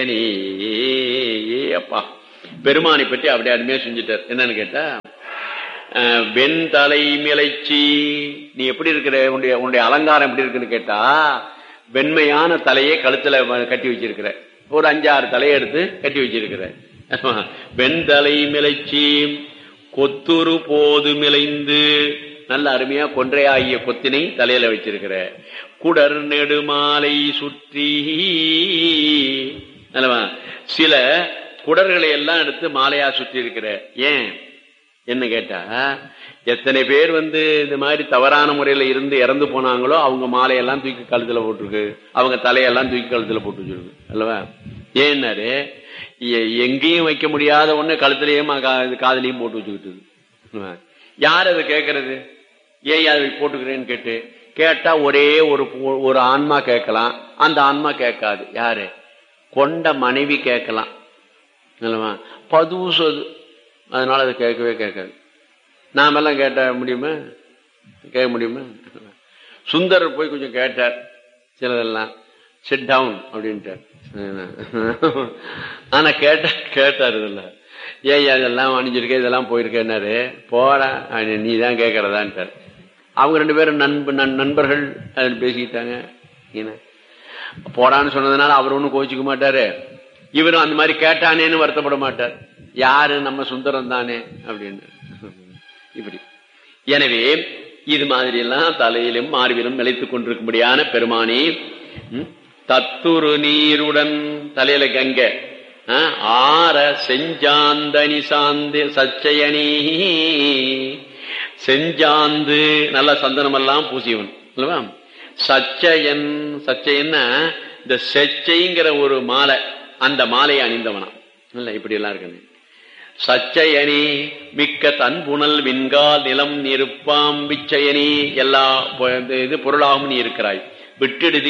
அப்பா பெருமானை பற்றி அப்படியே அருமையா செஞ்சுட்டார் என்னன்னு கேட்டா அஹ், வெண்தலை மிளைச்சி நீ எப்படி இருக்கிற உன்னுடைய உன்னுடைய அலங்காரம் எப்படி இருக்குன்னு கேட்டா வெண்மையான தலையை கழுத்துல வ- கட்டி வச்சிருக்கிற ஒரு அஞ்சாறு தலையை எடுத்து கட்டி வச்சிருக்கிற ஆமா. வெண்தலை மிளைச்சி கொத்துரு போது மிளைந்து நல்ல அருமையா கொன்றையாகிய கொத்தினை தலையில வச்சிருக்கிற குடர் நெடுமாலை சுற்றி நல்லவா சில குடர்களை எல்லாம் எடுத்து மாலையா சுற்றி இருக்கிற ஏன் என்ன கேட்டா எத்தனை பேர் வந்து இந்த மாதிரி தவறான முறையில இருந்து இறந்து போனாங்களோ அவங்க மாலையெல்லாம் தூக்கி கழுத்துல போட்டிருக்கு அவங்க தலையெல்லாம் தூக்கி கழுத்துல போட்டு வச்சிருக்கு அல்லவா ஏன்னாரு எ- எங்கேயும் வைக்க முடியாத ஒண்ணு கழுத்துலயும் கா- காதுலயும் போட்டு வச்சுக்கிட்டு யார் அதை கேட்கறது ஏன் அதை போட்டுக்கிறேன்னு கேட்டு கேட்டா ஒரே ஒரு பு- ஒரு ஆன்மா கேட்கலாம் அந்த ஆன்மா கேட்காது யாரு கொண்ட மனைவி கேட்கலாம் இல்லவா பதுசு அது அதனால அது கேட்கவே கேட்காது நாமெல்லாம் கேட்ட முடியுமா கேட்க முடியுமா சுந்தரர் போய் கொஞ்சம் கேட்டார் சிலதெல்லாம் சிட் டவுன் அப்படின்ட்டார் ஆனா கேட்ட கேட்டார் இதுல ஏன் இதெல்லாம் அணிஞ்சிருக்க இதெல்லாம் போயிருக்கேன்னாரு போடா நீ தான் கேட்கறதான்ட்டார் அவங்க ரெண்டு பேரும் நண்ப நண்- நண்பர்கள் அதில் பேசிக்கிட்டாங்க என்ன போடான்னு சொன்னதுனால அவர் ஒண்ணும் கோச்சிக்க மாட்டாரு இவரும் அந்த மாதிரி கேட்டானேன்னு வருத்தப்பட மாட்டார் யாரு நம்ம சுந்தரம் தானே அப்படின்னு இப்படி எனவே இது மாதிரி எல்லாம் தலையிலும் மார்பிலும் நிலைத்துக் கொண்டிருக்கும்படியான பெருமானே ம், தத்துரு நீருடன் தலையில கங்க ஆ, ஆர செஞ்சாந்தனி சாந்து சச்சயனி செஞ்சாந்து நல்ல சந்தனம் எல்லாம் பூசியவன் அல்லவா சச்சயன் சச்சயன்னா இந்த செச்சைங்கிற ஒரு மாலை அந்த மாலையை அணிந்தவனா இல்ல இப்படி எல்லாம் இருக்கு சச்சயனி மிக்க தன்புணல் விண்கால் நிலம் நிருப்பாம் விச்சயனி எல்லா பொ- இது பொருளாகவும் நீ இருக்கிறாய் விட்டெடுதி